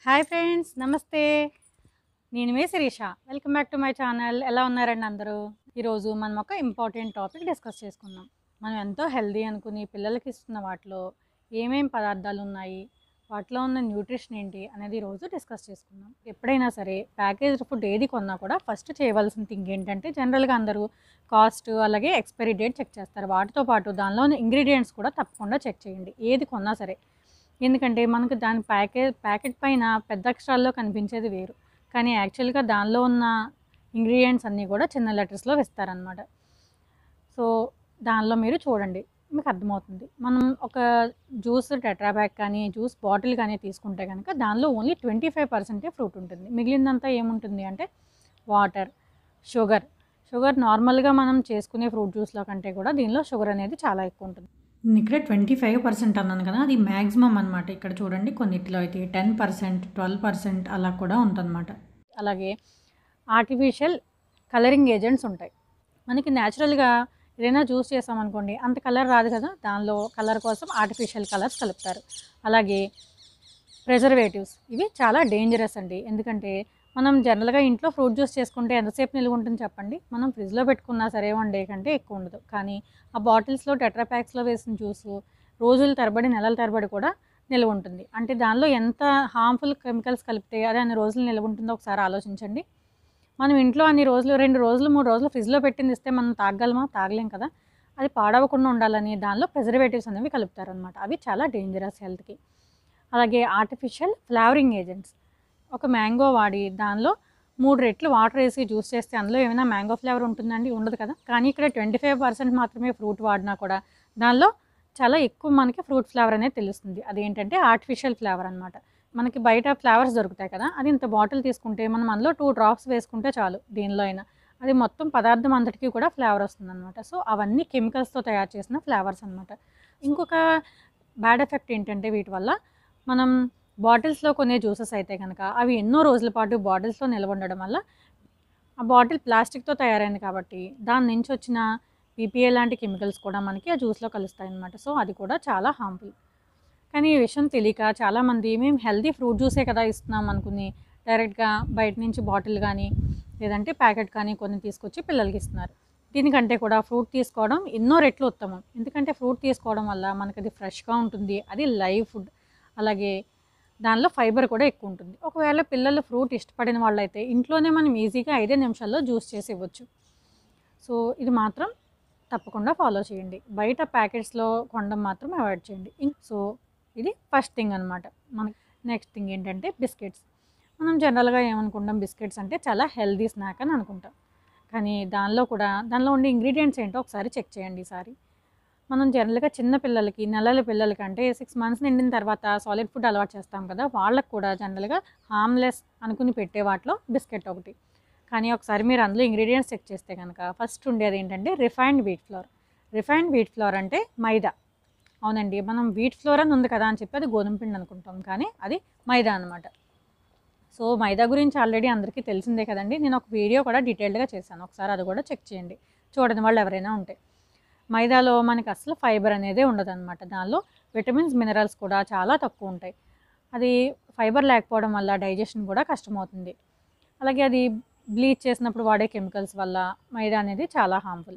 hi friends నమస్తే నేను మే Shirisha welcome back to my channel ఎలా ఉన్నారండి అందరూ ఈరోజు మనం ఒక ఇంపార్టెంట్ టాపిక్ డిస్కస్ చేసుకుందాం మనం ఎంతో హెల్దీ అనుకుని పిల్లలకి ఇస్తున్న వాటిలో ఏమేం పదార్థాలు ఉన్నాయి వాటిలో ఉన్న న్యూట్రిషన్ ఏంటి అనేది ఈరోజు డిస్కస్ చేసుకుందాం ఎప్పుడైనా సరే ప్యాకేజ్డ్ ఫుడ్ ఏది కొన్నా కూడా ఫస్ట్ చేయవలసిన థింగ్ ఏంటంటే జనరల్గా అందరూ కాస్ట్ అలాగే ఎక్స్పైరీ డేట్ చెక్ చేస్తారు వాటితో పాటు దానిలో ఉన్న ఇంగ్రీడియంట్స్ కూడా తప్పకుండా చెక్ చేయండి ఏది కొన్నా సరే ఎందుకంటే మనకు దాని ప్యాకేజ్ ప్యాకెట్ పైన పెద్ద అక్షరాల్లో కనిపించేది వేరు కానీ యాక్చువల్గా దానిలో ఉన్న ఇంగ్రీడియంట్స్ అన్నీ కూడా చిన్న లెటర్స్లో వేస్తారనమాట సో దానిలో మీరు చూడండి మీకు అర్థమవుతుంది మనం ఒక జ్యూస్ టెట్రాబ్యాక్ కానీ జ్యూస్ బాటిల్ కానీ తీసుకుంటే కనుక దానిలో ఓన్లీ ట్వంటీ ఫైవ్ పర్సెంటే ఫ్రూట్ ఉంటుంది మిగిలిందంతా ఏముంటుంది అంటే వాటర్ షుగర్ షుగర్ నార్మల్గా మనం చేసుకునే ఫ్రూట్ జ్యూస్లో కంటే కూడా దీనిలో షుగర్ అనేది చాలా ఎక్కువ ఉంటుంది నేను ఇక్కడ ట్వంటీ ఫైవ్ పర్సెంట్ అన్నాను కదా అది మ్యాక్సిమం అనమాట ఇక్కడ చూడండి కొన్నిట్లో అయితే టెన్ పర్సెంట్ ట్వెల్వ్ పర్సెంట్ అలా కూడా ఉంటుందన్నమాట అలాగే ఆర్టిఫిషియల్ కలరింగ్ ఏజెంట్స్ ఉంటాయి మనకి న్యాచురల్గా ఏదైనా జ్యూస్ చేసామనుకోండి అంత కలర్ రాదు కదా దానిలో కలర్ కోసం ఆర్టిఫిషియల్ కలర్స్ కలుపుతారు అలాగే ప్రిజర్వేటివ్స్ ఇవి చాలా డేంజరస్ అండి ఎందుకంటే మనం జనరల్గా ఇంట్లో ఫ్రూట్ జ్యూస్ చేసుకుంటే ఎంతసేపు నిల్వ ఉంటుంది చెప్పండి మనం ఫ్రిడ్జ్లో పెట్టుకున్నా సరే వన్ డే కంటే ఎక్కువ ఉండదు కానీ ఆ బాటిల్స్లో టెట్రా ప్యాక్స్లో వేసిన జ్యూసు రోజుల తరబడి నెలల తరబడి కూడా నిల్వ ఉంటుంది అంటే దానిలో ఎంత హార్మ్ఫుల్ కెమికల్స్ కలిపితే అదే అన్ని రోజులు నిల్వ ఉంటుందో ఒకసారి ఆలోచించండి మనం ఇంట్లో అన్ని రోజులు రెండు రోజులు మూడు రోజులు ఫ్రిడ్జ్లో పెట్టింది ఇస్తే మనం తాగగలమా తాగలేం కదా అది పాడవకుండా ఉండాలని దానిలో ప్రిజర్వేటివ్స్ అనేవి కలుపుతారనమాట అవి చాలా డేంజరస్ హెల్త్కి అలాగే ఆర్టిఫిషియల్ ఫ్లేవరింగ్ ఏజెంట్స్ ఒక మ్యాంగో వాడి దానిలో మూడు రెట్లు వాటర్ వేసి జ్యూస్ చేస్తే అందులో ఏమైనా మ్యాంగో ఫ్లేవర్ ఉంటుందండి ఉండదు కదా కానీ ఇక్కడ ట్వంటీ ఫైవ్ పర్సెంట్ మాత్రమే ఫ్రూట్ వాడినా కూడా దానిలో చాలా ఎక్కువ మనకి ఫ్రూట్ ఫ్లేవర్ అనేది తెలుస్తుంది అదేంటంటే ఆర్టిఫిషియల్ ఫ్లేవర్ అనమాట మనకి బయట ఫ్లేవర్స్ దొరుకుతాయి కదా అది ఇంత బాటిల్ తీసుకుంటే మనం అందులో టూ డ్రాప్స్ వేసుకుంటే చాలు దేనిలో అయినా అది మొత్తం పదార్థం అంతటికీ కూడా ఫ్లేవర్ వస్తుందన్నమాట సో అవన్నీ కెమికల్స్తో తయారు చేసిన ఫ్లేవర్స్ అనమాట ఇంకొక బ్యాడ్ ఎఫెక్ట్ ఏంటంటే వీటి వల్ల మనం బాటిల్స్లో కొనే జ్యూసెస్ అయితే కనుక అవి ఎన్నో రోజుల పాటు బాటిల్స్లో నిల్వ ఉండడం వల్ల ఆ బాటిల్ ప్లాస్టిక్తో తయారైంది కాబట్టి దాని నుంచి వచ్చిన పీపీఏ లాంటి కెమికల్స్ కూడా మనకి ఆ జ్యూస్లో కలుస్తాయి అన్నమాట సో అది కూడా చాలా హార్మ్ఫుల్ కానీ ఈ విషయం తెలియక చాలామంది మేము హెల్దీ ఫ్రూట్ జ్యూసే కదా ఇస్తున్నాం అనుకుని డైరెక్ట్గా బయట నుంచి బాటిల్ కానీ లేదంటే ప్యాకెట్ కానీ కొన్ని తీసుకొచ్చి పిల్లలకి ఇస్తున్నారు దీనికంటే కూడా ఫ్రూట్ తీసుకోవడం ఎన్నో రెట్లు ఉత్తమం ఎందుకంటే ఫ్రూట్ తీసుకోవడం వల్ల మనకి అది ఫ్రెష్గా ఉంటుంది అది లైవ్ ఫుడ్ అలాగే దానిలో ఫైబర్ కూడా ఎక్కువ ఉంటుంది ఒకవేళ పిల్లలు ఫ్రూట్ ఇష్టపడిన వాళ్ళైతే ఇంట్లోనే మనం ఈజీగా ఐదే నిమిషాల్లో జ్యూస్ చేసి ఇవ్వచ్చు సో ఇది మాత్రం తప్పకుండా ఫాలో చేయండి బయట ప్యాకెట్స్లో కొనడం మాత్రం అవాయిడ్ చేయండి ఇం- సో ఇది ఫస్ట్ థింగ్ అనమాట మనకి నెక్స్ట్ థింగ్ ఏంటంటే బిస్కెట్స్ మనం జనరల్గా ఏమనుకుంటాం బిస్కెట్స్ అంటే చాలా హెల్దీ స్నాక్ అని అనుకుంటాం కానీ దానిలో కూడా దానిలో ఉండే ఇంగ్రీడియంట్స్ ఏంటో ఒకసారి చెక్ చేయండి ఈసారి మనం జనరల్గా చిన్న పిల్లలకి నెలల పిల్లలకి అంటే సిక్స్ మంత్స్ నిండిన తర్వాత సాలిడ్ ఫుడ్ అలవాటు చేస్తాం కదా వాళ్ళకు కూడా జనరల్గా హార్మ్లెస్ అనుకుని పెట్టే వాటిలో బిస్కెట్ ఒకటి కానీ ఒకసారి మీరు అందులో ఇంగ్రీడియంట్స్ చెక్ చేస్తే కనుక ఫస్ట్ ఉండేది ఏంటంటే refined wheat flour refined wheat flour అంటే మైదా అవునండి మనం వీట్ ఫ్లోర్ అని ఉంది కదా అని చెప్పి అది గోధుమ పిండి అనుకుంటాం కానీ అది మైదా అనమాట సో మైదా గురించి ఆల్రెడీ అందరికీ తెలిసిందే కదండి నేను ఒక వీడియో కూడా డీటెయిల్డ్గా చేశాను ఒకసారి అది కూడా చెక్ చేయండి చూడని వాళ్ళు ఎవరైనా ఉంటే మైదాలో మనకి అసలు ఫైబర్ అనేదే ఉండదన్నమాట దానిలో విటమిన్స్ మినరల్స్ కూడా చాలా తక్కువ ఉంటాయి అది ఫైబర్ లేకపోవడం వల్ల డైజెషన్ కూడా కష్టమవుతుంది అలాగే అది బ్లీచ్ చేసినప్పుడు వాడే కెమికల్స్ వల్ల మైదా అనేది చాలా హార్మ్ఫుల్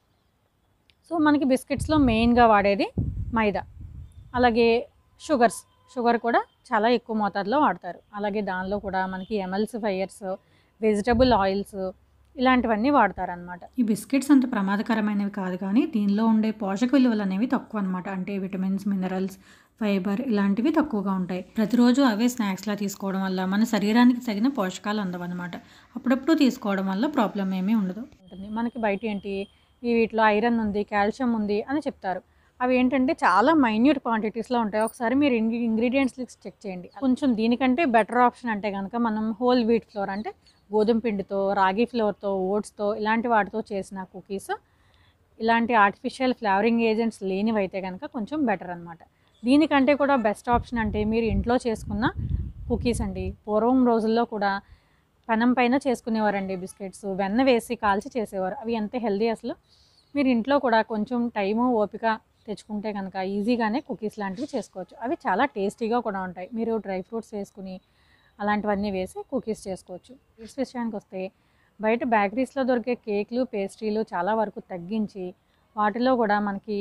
సో మనకి బిస్కెట్స్లో మెయిన్గా వాడేది మైదా అలాగే షుగర్స్ షుగర్ కూడా చాలా ఎక్కువ మోతాదులో వాడతారు అలాగే దానిలో కూడా మనకి ఎమల్సిఫైయర్స్ వెజిటబుల్ ఆయిల్స్ ఇలాంటివన్నీ వాడతారనమాట ఈ బిస్కెట్స్ అంత ప్రమాదకరమైనవి కాదు కానీ దీనిలో ఉండే పోషక విలువలు అనేవి తక్కువ అనమాట అంటే విటమిన్స్ మినరల్స్ ఫైబర్ ఇలాంటివి తక్కువగా ఉంటాయి ప్రతిరోజు అవే స్నాక్స్లా తీసుకోవడం వల్ల మన శరీరానికి తగిన పోషకాలు అందవన్నమాట అప్పుడప్పుడు తీసుకోవడం వల్ల ప్రాబ్లం ఏమీ ఉండదు ఉంటుంది మనకి బయట ఏంటి ఈ వీటిలో ఐరన్ ఉంది కాల్షియం ఉంది అని చెప్తారు అవి ఏంటంటే చాలా మైన్యూట్ క్వాంటిటీస్లో ఉంటాయి ఒకసారి మీరు ఇంగ్రీ ఇంగ్రీడియంట్స్ లిస్ట్ చెక్ చేయండి కొంచెం దీనికంటే బెటర్ ఆప్షన్ అంటే కనుక మనం హోల్ వీట్ ఫ్లోర్ అంటే గోధుమ పిండితో రాగి ఫ్లోర్తో ఓట్స్తో ఇలాంటి వాటితో చేసిన కుకీస్ ఇలాంటి ఆర్టిఫిషియల్ ఫ్లేవరింగ్ ఏజెంట్స్ లేనివైతే కనుక కొంచెం బెటర్ అనమాట దీనికంటే కూడా బెస్ట్ ఆప్షన్ అంటే మీరు ఇంట్లో చేసుకున్న కుకీస్ అండి పూర్వం రోజుల్లో కూడా పెనం పైన చేసుకునేవారండి బిస్కెట్స్ వెన్న వేసి కాల్చి చేసేవారు అవి ఎంత హెల్దీ అసలు మీరు ఇంట్లో కూడా కొంచెం టైము ఓపిక తెచ్చుకుంటే కనుక ఈజీగానే కుకీస్ లాంటివి చేసుకోవచ్చు అవి చాలా టేస్టీగా కూడా ఉంటాయి మీరు డ్రై ఫ్రూట్స్ వేసుకుని అలాంటివన్నీ వేసి కుకీస్ చేసుకోవచ్చు స్వీట్స్ విషయానికి వస్తే బయట బేకరీస్లో దొరికే కేక్లు పేస్ట్రీలు చాలా వరకు తగ్గించి వాటిలో కూడా మనకి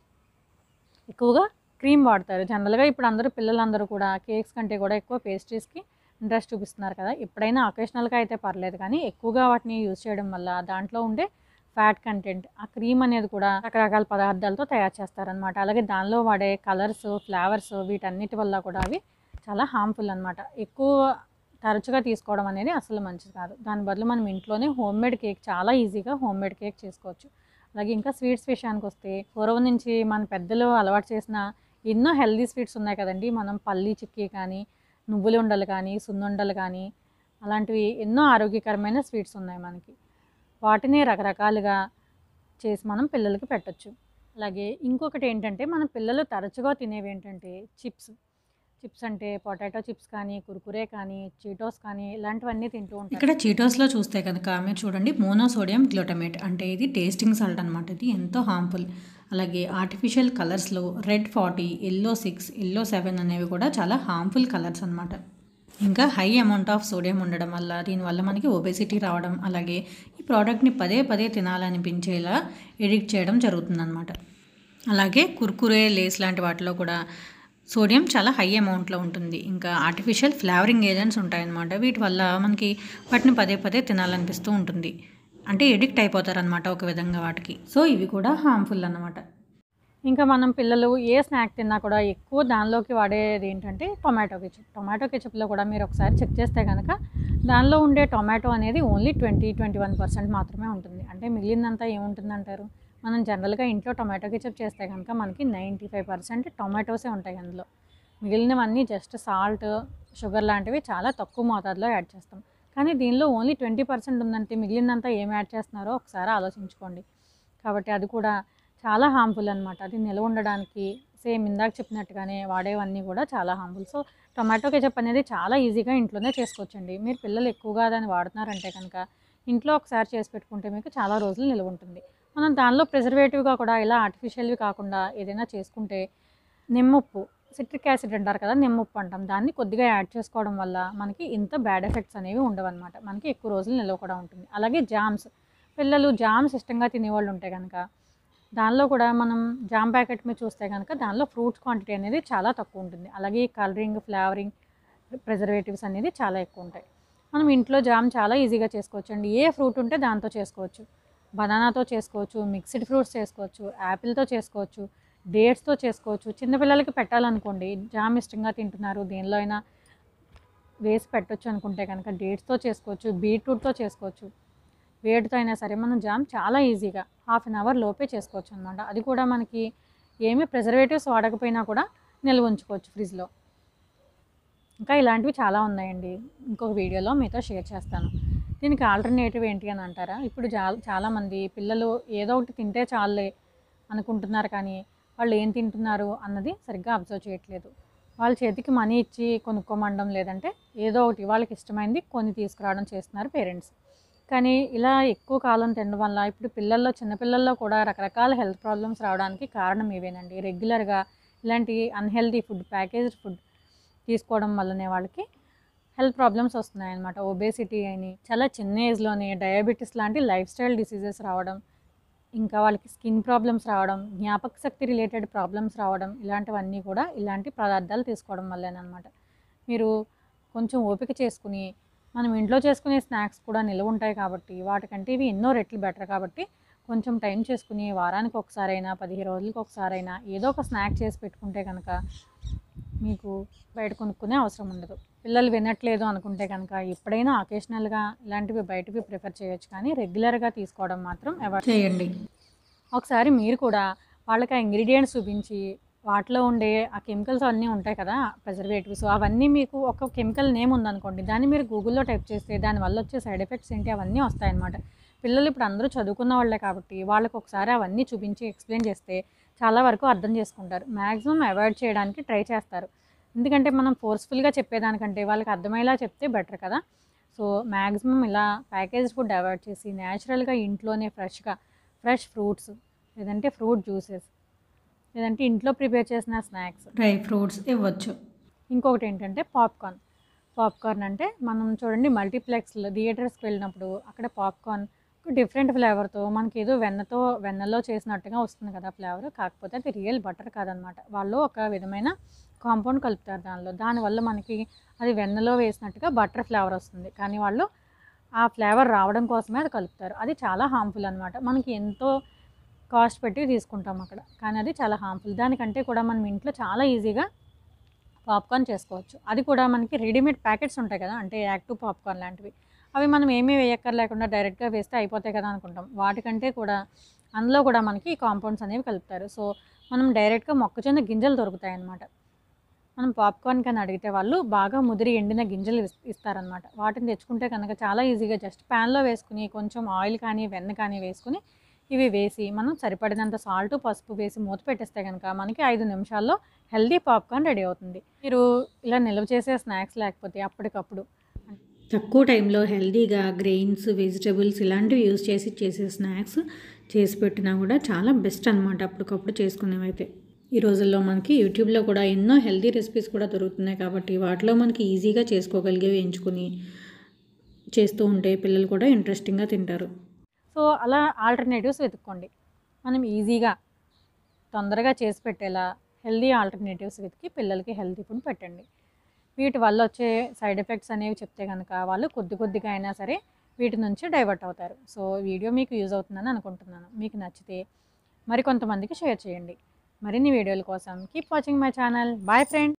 ఎక్కువగా క్రీమ్ వాడతారు జనరల్గా ఇప్పుడు అందరూ పిల్లలందరూ కూడా కేక్స్ కంటే కూడా ఎక్కువ పేస్ట్రీస్కి ఇంట్రెస్ట్ చూపిస్తున్నారు కదా ఎప్పుడైనా అకేషనల్గా అయితే పర్లేదు కానీ ఎక్కువగా వాటిని యూజ్ చేయడం వల్ల దాంట్లో ఉండే ఫ్యాట్ కంటెంట్ ఆ క్రీమ్ అనేది కూడా రకరకాల పదార్థాలతో తయారు చేస్తారనమాట అలాగే దానిలో వాడే కలర్స్ ఫ్లేవర్స్ వీటన్నిటి వల్ల కూడా అవి చాలా హార్మ్ఫుల్ అనమాట ఎక్కువ తరచుగా తీసుకోవడం అనేది అసలు మంచిది కాదు దాని బదులు మనం ఇంట్లోనే హోమ్ మేడ్ కేక్ చాలా ఈజీగా హోమ్ మేడ్ కేక్ చేసుకోవచ్చు అలాగే ఇంకా స్వీట్స్ విషయానికి వస్తే పూర్వం నుంచి మన పెద్దలు అలవాటు చేసిన ఎన్నో హెల్దీ స్వీట్స్ ఉన్నాయి కదండి మనం పల్లి చిక్కీ కానీ నువ్వులు ఉండలు కానీ సున్నుండలు కానీ అలాంటివి ఎన్నో ఆరోగ్యకరమైన స్వీట్స్ ఉన్నాయి మనకి వాటిని రకరకాలుగా చేసి మనం పిల్లలకి పెట్టొచ్చు అలాగే ఇంకొకటి ఏంటంటే మన పిల్లలు తరచుగా తినేవి ఏంటంటే చిప్స్ చిప్స్ అంటే పొటాటో చిప్స్ కానీ కుర్కురే కానీ చీటోస్ కానీ ఇలాంటివన్నీ తింటూ ఉంటారు ఇక్కడ చీటోస్లో చూస్తే కనుక మీరు చూడండి మోనోసోడియం గ్లూటమేట్ అంటే ఇది టేస్టింగ్ సాల్ట్ అనమాట ఇది ఎంతో హార్మ్ఫుల్ అలాగే ఆర్టిఫిషియల్ కలర్స్లో red forty yellow six yellow seven అనేవి కూడా చాలా హార్మ్ఫుల్ కలర్స్ అనమాట ఇంకా హై అమౌంట్ ఆఫ్ సోడియం ఉండడం వల్ల దీనివల్ల మనకి ఒబేసిటీ రావడం అలాగే ఈ ప్రోడక్ట్ని పదే పదే తినాలనిపించేలా ఎడిక్ట్ చేయడం జరుగుతుందన్నమాట అలాగే కుర్కురే లేస్ లాంటి వాటిలో కూడా సోడియం చాలా హై అమౌంట్లో ఉంటుంది ఇంకా ఆర్టిఫిషియల్ ఫ్లేవరింగ్ ఏజెంట్స్ ఉంటాయన్నమాట వీటి వల్ల మనకి వాటిని పదే పదే తినాలనిపిస్తూ ఉంటుంది అంటే ఎడిక్ట్ అయిపోతారనమాట ఒక విధంగా వాటికి సో ఇవి కూడా హార్మ్ఫుల్ అన్నమాట ఇంకా మనం పిల్లలు ఏ స్నాక్ తిన్నా కూడా ఎక్కువ దానిలోకి వాడేది ఏంటంటే టొమాటో కెచప్ టొమాటో కెచప్లో కూడా మీరు ఒకసారి చెక్ చేస్తే కనుక దానిలో ఉండే టొమాటో అనేది only twenty twenty one percent మాత్రమే ఉంటుంది అంటే మిగిలిందంతా ఏముంటుందంటారు మనం జనరల్గా ఇంట్లో టొమాటో కెచప్ చేస్తే కనుక మనకి నైంటీ ఫైవ్ పర్సెంట్ టొమాటోసే ఉంటాయి అందులో మిగిలినవన్నీ జస్ట్ సాల్ట్ షుగర్ లాంటివి చాలా తక్కువ మోతాదులో యాడ్ చేస్తాం కానీ దీనిలో ఓన్లీ ట్వంటీ పర్సెంట్ ఉందంటే మిగిలినంతా ఏం యాడ్ చేస్తున్నారో ఒకసారి ఆలోచించుకోండి కాబట్టి అది కూడా చాలా హార్మ్ఫుల్ అనమాట అది నిల్వ ఉండడానికి సేమ్ ఇందాక చెప్పినట్టుగానే వాడేవన్నీ కూడా చాలా హార్మ్ఫుల్ సో టొమాటో కెచప్ అనేది చాలా ఈజీగా ఇంట్లోనే చేసుకోవచ్చండి మీరు పిల్లలు ఎక్కువగా దాన్ని వాడుతున్నారంటే కనుక ఇంట్లో ఒకసారి చేసి పెట్టుకుంటే మీకు చాలా రోజులు నిల్వ ఉంటుంది మనం దానిలో ప్రిజర్వేటివ్గా కూడా ఇలా ఆర్టిఫిషియల్వి కాకుండా ఏదైనా చేసుకుంటే నిమ్మప్పు సిట్రిక్ యాసిడ్ అంటారు కదా నిమ్మప్పు అంటాం దాన్ని కొద్దిగా యాడ్ చేసుకోవడం వల్ల మనకి ఇంత బ్యాడ్ ఎఫెక్ట్స్ అనేవి ఉండవన్నమాట మనకి ఎక్కువ రోజులు నిల్వ కూడా ఉంటుంది అలాగే జామ్స్ పిల్లలు జామ్స్ ఇష్టంగా తినేవాళ్ళు ఉంటే కనుక దానిలో కూడా మనం జామ్ ప్యాకెట్ మీద చూస్తే కనుక దానిలో ఫ్రూట్స్ క్వాంటిటీ అనేది చాలా తక్కువ ఉంటుంది అలాగే కలరింగ్ ఫ్లేవరింగ్ ప్రిజర్వేటివ్స్ అనేది చాలా ఎక్కువ ఉంటాయి మనం ఇంట్లో జామ్ చాలా ఈజీగా చేసుకోవచ్చు అండి ఏ ఫ్రూట్ ఉంటే దాంతో చేసుకోవచ్చు బనానాతో చేసుకోవచ్చు మిక్స్డ్ ఫ్రూట్స్ చేసుకోవచ్చు యాపిల్తో చేసుకోవచ్చు డేట్స్తో చేసుకోవచ్చు చిన్నపిల్లలకి పెట్టాలనుకోండి జామ్ ఇష్టంగా తింటున్నారు దేనిలో అయినా వేసి పెట్టొచ్చు అనుకుంటే కనుక డేట్స్తో చేసుకోవచ్చు బీట్రూట్తో చేసుకోవచ్చు వేడితో అయినా సరే మనం జామ్ చాలా ఈజీగా హాఫ్ అన్ అవర్ లోపే చేసుకోవచ్చు అనమాట అది కూడా మనకి ఏమీ ప్రిజర్వేటివ్స్ వాడకపోయినా కూడా నిల్వ ఉంచుకోవచ్చు ఫ్రిడ్జ్లో ఇంకా ఇలాంటివి చాలా ఉన్నాయండి ఇంకొక వీడియోలో మీతో షేర్ చేస్తాను దీనికి ఆల్టర్నేటివ్ ఏంటి అని అంటారా ఇప్పుడు చా చాలామంది పిల్లలు ఏదో ఒకటి తింటే చాలే అనుకుంటున్నారు కానీ వాళ్ళు ఏం తింటున్నారు అన్నది సరిగ్గా అబ్జర్వ్ చేయట్లేదు వాళ్ళ చేతికి మనీ ఇచ్చి కొనుక్కోమండం లేదంటే ఏదో ఒకటి వాళ్ళకి ఇష్టమైంది కొని తీసుకురావడం చేస్తున్నారు పేరెంట్స్ కానీ ఇలా ఎక్కువ కాలం తినడం వల్ల ఇప్పుడు పిల్లల్లో చిన్నపిల్లల్లో కూడా రకరకాల హెల్త్ ప్రాబ్లమ్స్ రావడానికి కారణం ఇవేనండి రెగ్యులర్గా ఇలాంటి అన్హెల్తీ ఫుడ్ ప్యాకేజ్డ్ ఫుడ్ తీసుకోవడం వల్లనే వాళ్ళకి హెల్త్ ప్రాబ్లమ్స్ వస్తున్నాయి అనమాట ఒబేసిటీ అని చాలా చిన్న ఏజ్లోనే డయాబెటీస్ లాంటి లైఫ్ స్టైల్ డిసీజెస్ రావడం ఇంకా వాళ్ళకి స్కిన్ ప్రాబ్లమ్స్ రావడం జ్ఞాపక శక్తి రిలేటెడ్ ప్రాబ్లమ్స్ రావడం ఇలాంటివన్నీ కూడా ఇలాంటి పదార్థాలు తీసుకోవడం వల్లేనమాట మీరు కొంచెం ఓపిక చేసుకుని మనం ఇంట్లో చేసుకునే స్నాక్స్ కూడా నిల్వ ఉంటాయి కాబట్టి వాటికంటే ఇవి ఎన్నో రెట్లు బెటర్ కాబట్టి కొంచెం టైం చేసుకుని వారానికి ఒకసారైనా పదిహేను రోజులకి ఒకసారైనా ఏదో ఒక స్నాక్ చేసి పెట్టుకుంటే కనుక మీకు బయట కొనుక్కునే అవసరం ఉండదు పిల్లలు వినట్లేదు అనుకుంటే కనుక ఎప్పుడైనా అకేషనల్గా ఇలాంటివి బయటవి ప్రిఫర్ చేయొచ్చు కానీ రెగ్యులర్గా తీసుకోవడం మాత్రం అవాయిడ్ చేయండి ఒకసారి మీరు కూడా వాళ్ళకి ఆ ఇంగ్రీడియంట్స్ చూపించి వాటిలో ఉండే ఆ కెమికల్స్ అన్నీ ఉంటాయి కదా ప్రిజర్వేటివ్స్ అవన్నీ మీకు ఒక కెమికల్ నేమ్ ఉందనుకోండి దాన్ని మీరు గూగుల్లో టైప్ చేస్తే దానివల్ల వచ్చే సైడ్ ఎఫెక్ట్స్ ఏంటి అవన్నీ వస్తాయన్నమాట పిల్లలు ఇప్పుడు అందరూ చదువుకున్న వాళ్ళే కాబట్టి వాళ్ళకి ఒకసారి అవన్నీ చూపించి ఎక్స్ప్లెయిన్ చేస్తే చాలా వరకు అర్థం చేసుకుంటారు మ్యాక్సిమం అవాయిడ్ చేయడానికి ట్రై చేస్తారు ఎందుకంటే మనం ఫోర్స్ఫుల్గా చెప్పేదానికంటే వాళ్ళకి అర్థమయ్యేలా చెప్తే బెటర్ కదా సో మ్యాక్సిమం ఇలా ప్యాకేజ్ ఫుడ్ అవాయిడ్ చేసి న్యాచురల్గా ఇంట్లోనే ఫ్రెష్గా ఫ్రెష్ ఫ్రూట్స్ లేదంటే ఫ్రూట్ జ్యూసెస్ లేదంటే ఇంట్లో ప్రిపేర్ చేసిన స్నాక్స్ డ్రై ఫ్రూట్స్ ఇవ్వచ్చు ఇంకొకటి ఏంటంటే పాప్కార్న్ పాప్కార్న్ అంటే మనం చూడండి మల్టీప్లెక్స్లో థియేటర్స్కి వెళ్ళినప్పుడు అక్కడ పాప్కార్న్ డిఫరెంట్ ఫ్లేవర్తో మనకి ఏదో వెన్నతో వెన్నలో చేసినట్టుగా వస్తుంది కదా ఫ్లేవర్ కాకపోతే అది రియల్ బటర్ కాదనమాట వాళ్ళు ఒక విధమైన కాంపౌండ్ కలుపుతారు దానిలో దానివల్ల మనకి అది వెన్నలో వేసినట్టుగా బటర్ ఫ్లేవర్ వస్తుంది కానీ వాళ్ళు ఆ ఫ్లేవర్ రావడం కోసమే అది కలుపుతారు అది చాలా హార్మ్ఫుల్ అనమాట మనకి ఎంతో కాస్ట్ పెట్టి తీసుకుంటాం అక్కడ కానీ అది చాలా హార్మ్ఫుల్ దానికంటే కూడా మనం ఇంట్లో చాలా ఈజీగా పాప్కార్న్ చేసుకోవచ్చు అది కూడా మనకి రెడీమేడ్ ప్యాకెట్స్ ఉంటాయి కదా అంటే యాక్టివ్ పాప్కార్న్ లాంటివి అవి మనం ఏమీ వేయక్కర్ లేకుండా డైరెక్ట్గా వేస్తే అయిపోతాయి కదా అనుకుంటాం వాటికంటే కూడా అందులో కూడా మనకి కాంపౌండ్స్ అనేవి కలుపుతారు సో మనం డైరెక్ట్గా మొక్కజొన్న గింజలు దొరుకుతాయి అన్నమాట మనం పాప్కార్న్ కానీ అడిగితే వాళ్ళు బాగా ముదిరి ఎండిన గింజలు ఇస్- ఇస్తారనమాట వాటిని తెచ్చుకుంటే కనుక చాలా ఈజీగా జస్ట్ ప్యాన్లో వేసుకుని కొంచెం ఆయిల్ కానీ వెన్న కానీ వేసుకుని ఇవి వేసి మనం సరిపడినంత సాల్ట్ పసుపు వేసి మూత పెట్టేస్తే కనుక మనకి ఐదు నిమిషాల్లో హెల్దీ పాప్కార్న్ రెడీ అవుతుంది మీరు ఇలా నిల్వ చేసే స్నాక్స్ లేకపోతే అప్పటికప్పుడు తక్కువ టైంలో హెల్తీగా గ్రెయిన్స్ వెజిటబుల్స్ ఇలాంటివి యూజ్ చేసి చేసే స్నాక్స్ చేసి పెట్టినా కూడా చాలా బెస్ట్ అనమాట అప్పటికప్పుడు చేసుకునేవైతే ఈ రోజుల్లో మనకి యూట్యూబ్లో కూడా ఎన్నో హెల్తీ రెసిపీస్ కూడా దొరుకుతున్నాయి కాబట్టి వాటిలో మనకి ఈజీగా చేసుకోగలిగేవి ఎంచుకుని చేస్తూ ఉంటే పిల్లలు కూడా ఇంట్రెస్టింగ్గా తింటారు సో అలా ఆల్టర్నేటివ్స్ వెతుక్కోండి మనం ఈజీగా తొందరగా చేసి పెట్టేలా హెల్దీ ఆల్టర్నేటివ్స్ వెతికి పిల్లలకి హెల్తీ ఫుడ్ పెట్టండి వీటి వల్ల వచ్చే సైడ్ ఎఫెక్ట్స్ అనేవి చెప్తే కనుక వాళ్ళు కొద్ది కొద్దిగా అయినా సరే వీటి నుంచి డైవర్ట్ అవుతారు సో వీడియో మీకు యూజ్ అవుతుందని అనుకుంటున్నాను మీకు నచ్చితే మరికొంతమందికి షేర్ చేయండి మరిన్ని వీడియోల కోసం keep watching my channel bye friend